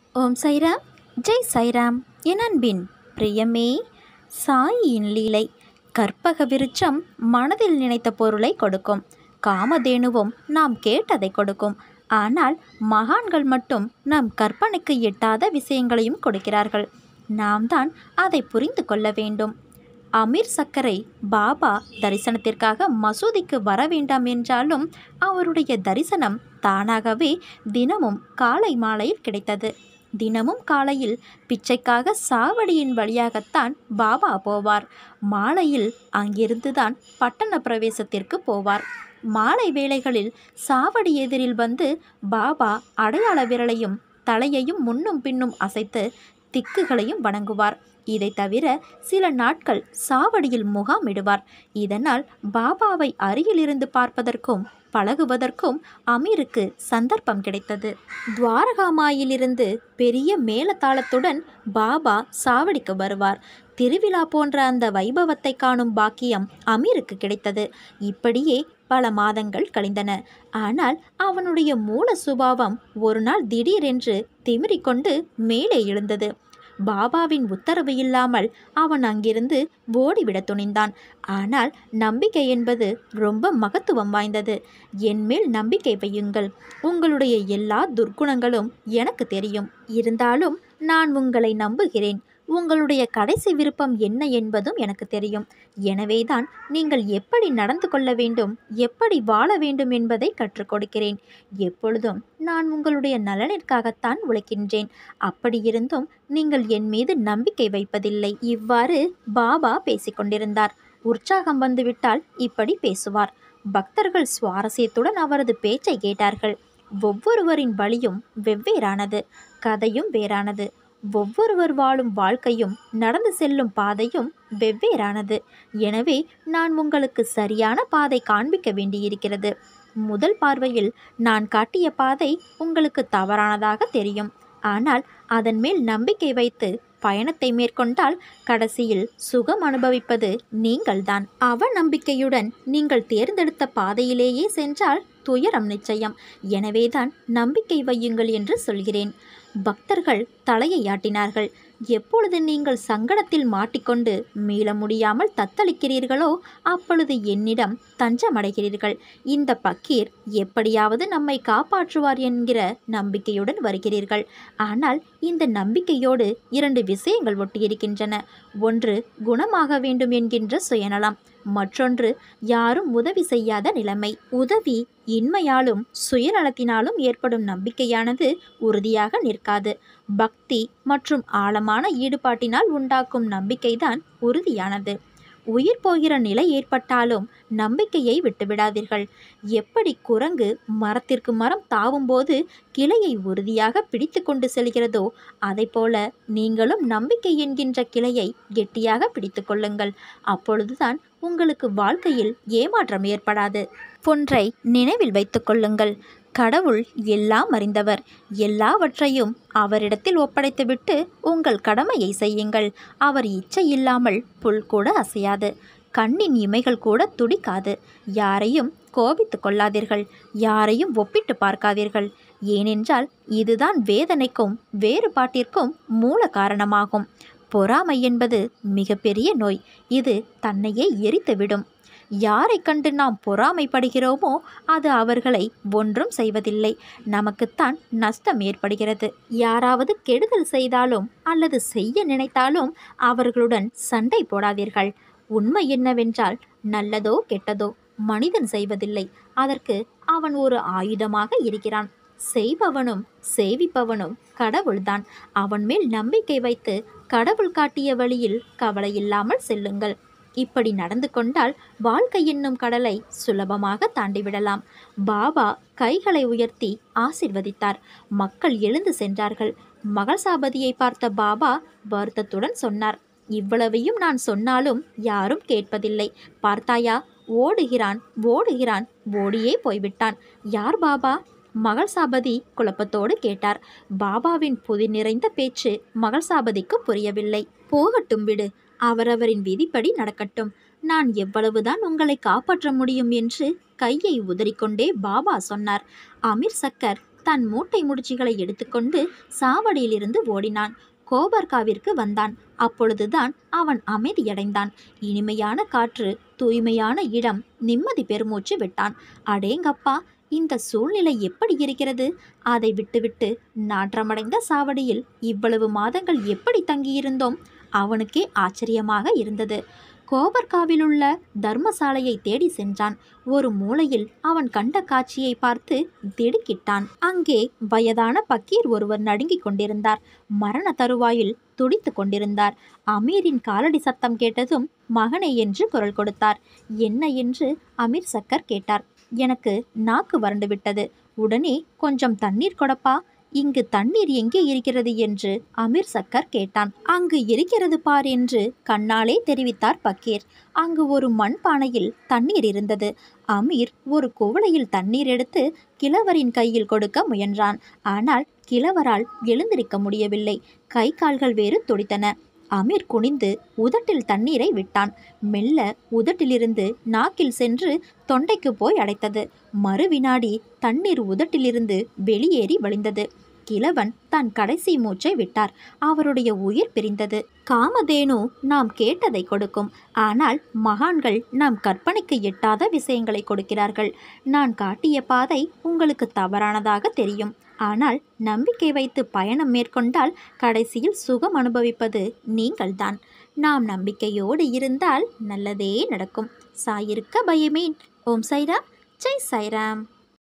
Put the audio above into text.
ஓம் சைராம் ஜெய் சைராம் என் அன்பின் பிரியமே சாயியின் லீலை கற்பக விருட்சம் மனதில் நினைத்த பொருளை கொடுக்கும் காமதேனுவும் நாம் கேட்டதை கொடுக்கும் ஆனால் மகான்கள் மட்டும் நம் கற்பனைக்கு எட்டாத விஷயங்களையும் கொடுக்கிறார்கள் நாம் தான் அதை புரிந்து கொள்ள வேண்டும் அமீர் சக்கரை பாபா தரிசனத்திற்காக மசூதிக்கு வர வேண்டாம் என்றாலும் அவருடைய தரிசனம் தானாகவே தினமும் காலை மாலையில் கிடைத்தது தினமும் காலையில் பிச்சைக்காக சாவடியின் வழியாகத்தான் பாபா போவார் மாலையில் அங்கிருந்துதான் பட்டண பிரவேசத்திற்கு போவார் மாலை வேளைகளில் சாவடி எதிரில் வந்து பாபா அடையாள விரலையும் தலையையும் முன்னும் பின்னும் அசைத்து திக்குகளையும் வணங்குவார் இதை தவிர சில நாட்கள் சாவடியில் முகாமிடுவார் இதனால் பாபாவை அருகிலிருந்து பார்ப்பதற்கும் பழகுவதற்கும் அமீருக்கு சந்தர்ப்பம் கிடைத்தது துவாரகாமாயிலிருந்து பெரிய மேளதாளத்துடன் பாபா சாவடிக்கு வருவார் திருவிழா போன்ற அந்த வைபவத்தை காணும் பாக்கியம் அமீருக்கு கிடைத்தது இப்படியே பல மாதங்கள் கழிந்தன ஆனால் அவனுடைய மூல சுபாவம் ஒரு நாள் திடீரென்று திமிரிக்கொண்டு மேலே எழுந்தது பாபாவின் உத்தரவு இல்லாமல் அவன் அங்கிருந்து ஓடிவிட துணிந்தான் ஆனால் நம்பிக்கை என்பது ரொம்ப மகத்துவம் வாய்ந்தது என்மேல் நம்பிக்கை வையுங்கள் உங்களுடைய எல்லா துர்க்குணங்களும் எனக்கு தெரியும் இருந்தாலும் நான் உங்களை நம்புகிறேன் உங்களுடைய கடைசி விருப்பம் என்ன என்பதும் எனக்கு தெரியும் எனவேதான் நீங்கள் எப்படி நடந்து கொள்ள வேண்டும் எப்படி வாழ வேண்டும் என்பதை கற்றுக் கொடுக்கிறேன் எப்பொழுதும் நான் உங்களுடைய நலனிற்காகத்தான் உழைக்கின்றேன் அப்படியிருந்தும் நீங்கள் என் மீது நம்பிக்கை வைப்பதில்லை இவ்வாறு பாபா பேசிக்கொண்டிருந்தார் உற்சாகம் வந்துவிட்டால் இப்படி பேசுவார் பக்தர்கள் சுவாரஸ்யத்துடன் அவரது பேச்சை கேட்டார்கள் ஒவ்வொருவரின் வழியும் வெவ்வேறானது கதையும் வேறானது ஒவ்வொருவர் வாழும் வாழ்க்கையும் நடந்து செல்லும் பாதையும் வெவ்வேறானது எனவே நான் உங்களுக்கு சரியான பாதை காண்பிக்க வேண்டியிருக்கிறது முதல் பார்வையில் நான் காட்டிய பாதை உங்களுக்கு தவறானதாக தெரியும் ஆனால் அதன் மேல் நம்பிக்கை வைத்து பயணத்தை மேற்கொண்டால் கடைசியில் சுகம் அனுபவிப்பது நீங்கள்தான் அவ நம்பிக்கையுடன் நீங்கள் தேர்ந்தெடுத்த பாதையிலேயே சென்றால் துயரம் நிச்சயம் எனவேதான் நம்பிக்கை வையுங்கள் என்று சொல்கிறேன் பக்தர்கள் தலையை ஆட்டினார்கள் எப்பொழுது நீங்கள் சங்கடத்தில் மாட்டிக்கொண்டு மீள முடியாமல் தத்தளிக்கிறீர்களோ அப்பொழுது என்னிடம் தஞ்சமடைகிறீர்கள் இந்த பக்கீர் எப்படியாவது நம்மை காப்பாற்றுவார் என்கிற நம்பிக்கையுடன் வருகிறீர்கள் ஆனால் இந்த நம்பிக்கையோடு இரண்டு விஷயங்கள் ஒட்டியிருக்கின்றன ஒன்று குணமாக வேண்டும் என்கின்ற சுயநலம் மற்றொன்று யாரும் உதவி செய்யாத நிலைமை உதவி இன்மையாலும் சுயநலத்தினாலும் ஏற்படும் நம்பிக்கையானது உறுதியாக நிற்காது பக்தி மற்றும் ஆழமான ஈடுபாட்டினால் உண்டாக்கும் நம்பிக்கைதான் உறுதியானது உயிர் போகிற நிலை ஏற்பட்டாலும் நம்பிக்கையை விட்டுவிடாதீர்கள் எப்படி குரங்கு மரத்திற்கு மரம் தாவும்போது கிளையை உறுதியாக பிடித்து கொண்டு செல்கிறதோ போல நீங்களும் நம்பிக்கை என்கின்ற கிளையை கெட்டியாக பிடித்து கொள்ளுங்கள் அப்பொழுதுதான் உங்களுக்கு வாழ்க்கையில் ஏமாற்றம் ஏற்படாது ஒன்றை நினைவில் வைத்துக் கொள்ளுங்கள் கடவுள் எல்லாம் அறிந்தவர் எல்லாவற்றையும் அவரிடத்தில் ஒப்படைத்துவிட்டு உங்கள் கடமையை செய்யுங்கள் அவர் இச்சை இல்லாமல் புல் கூட அசையாது கண்ணின் இமைகள் கூட துடிக்காது யாரையும் கோபித்து கொள்ளாதீர்கள் யாரையும் ஒப்பிட்டு பார்க்காதீர்கள் ஏனென்றால் இதுதான் வேதனைக்கும் வேறுபாட்டிற்கும் மூல காரணமாகும் பொறாமை என்பது மிகப்பெரிய நோய் இது தன்னையே எரித்துவிடும் யாரை கண்டு நாம் பொறாமைப்படுகிறோமோ அது அவர்களை ஒன்றும் செய்வதில்லை நமக்குத்தான் நஷ்டம் ஏற்படுகிறது யாராவது கெடுதல் செய்தாலும் அல்லது செய்ய நினைத்தாலும் அவர்களுடன் சண்டை போடாதீர்கள் உண்மை என்னவென்றால் நல்லதோ கெட்டதோ மனிதன் செய்வதில்லை அதற்கு அவன் ஒரு ஆயுதமாக இருக்கிறான் செய்பவனும் சேவிப்பவனும் கடவுள்தான் அவன் மேல் நம்பிக்கை வைத்து கடவுள் காட்டிய வழியில் கவலை இல்லாமல் செல்லுங்கள் இப்படி நடந்து கொண்டால் வாழ்க்கை என்னும் கடலை சுலபமாக தாண்டிவிடலாம் பாபா கைகளை உயர்த்தி ஆசிர்வதித்தார் மக்கள் எழுந்து சென்றார்கள் மகள் சாபதியை பார்த்த பாபா வருத்தத்துடன் சொன்னார் இவ்வளவையும் நான் சொன்னாலும் யாரும் கேட்பதில்லை பார்த்தாயா ஓடுகிறான் ஓடுகிறான் ஓடியே போய்விட்டான் யார் பாபா மகள் சாபதி குழப்பத்தோடு கேட்டார் பாபாவின் புதி நிறைந்த பேச்சு மகள் சாபதிக்கு புரியவில்லை போகட்டும் விடு அவரவரின் விதிப்படி நடக்கட்டும் நான் எவ்வளவுதான் உங்களை காப்பாற்ற முடியும் என்று கையை உதறிக்கொண்டே பாபா சொன்னார் அமீர் சக்கர் தன் மூட்டை முடிச்சுகளை எடுத்துக்கொண்டு சாவடியிலிருந்து ஓடினான் கோபர்காவிற்கு வந்தான் அப்பொழுதுதான் அவன் அமைதியடைந்தான் இனிமையான காற்று தூய்மையான இடம் நிம்மதி பெருமூச்சு விட்டான் அடேங்கப்பா இந்த சூழ்நிலை எப்படி இருக்கிறது அதை விட்டுவிட்டு நாற்றமடைந்த சாவடியில் இவ்வளவு மாதங்கள் எப்படி தங்கியிருந்தோம் அவனுக்கே ஆச்சரியமாக இருந்தது கோபர்காவிலுள்ள தர்மசாலையை தேடி சென்றான் ஒரு மூலையில் அவன் கண்ட காட்சியை பார்த்து திடுக்கிட்டான் அங்கே வயதான பக்கீர் ஒருவர் நடுங்கிக் கொண்டிருந்தார் மரண தருவாயில் துடித்து கொண்டிருந்தார் அமீரின் காலடி சத்தம் கேட்டதும் மகனே என்று குரல் கொடுத்தார் என்ன என்று அமீர் சக்கர் கேட்டார் எனக்கு நாக்கு வறண்டு விட்டது உடனே கொஞ்சம் தண்ணீர் கொடப்பா இங்கு தண்ணீர் எங்கே இருக்கிறது என்று அமீர் சக்கர் கேட்டான் அங்கு இருக்கிறது பார் என்று கண்ணாலே தெரிவித்தார் பக்கீர் அங்கு ஒரு மண்பானையில் தண்ணீர் இருந்தது அமீர் ஒரு குவளையில் தண்ணீர் எடுத்து கிழவரின் கையில் கொடுக்க முயன்றான் ஆனால் கிழவரால் எழுந்திருக்க முடியவில்லை கை கால்கள் வேறு துடித்தன அமீர் குனிந்து உதட்டில் தண்ணீரை விட்டான் மெல்ல உதட்டிலிருந்து நாக்கில் சென்று தொண்டைக்கு போய் அடைத்தது மறு வினாடி தண்ணீர் உதட்டிலிருந்து வெளியேறி வழிந்தது கிழவன் தன் கடைசி மூச்சை விட்டார் அவருடைய உயிர் பிரிந்தது காமதேனு நாம் கேட்டதை கொடுக்கும் ஆனால் மகான்கள் நாம் கற்பனைக்கு எட்டாத விஷயங்களை கொடுக்கிறார்கள் நான் காட்டிய பாதை உங்களுக்கு தவறானதாக தெரியும் ஆனால் நம்பிக்கை வைத்து பயணம் மேற்கொண்டால் கடைசியில் சுகம் அனுபவிப்பது நீங்கள்தான் நாம் நம்பிக்கையோடு இருந்தால் நல்லதே நடக்கும் சாயிருக்க பயமேன் ஓம் சைராம் ஜெய் சைராம்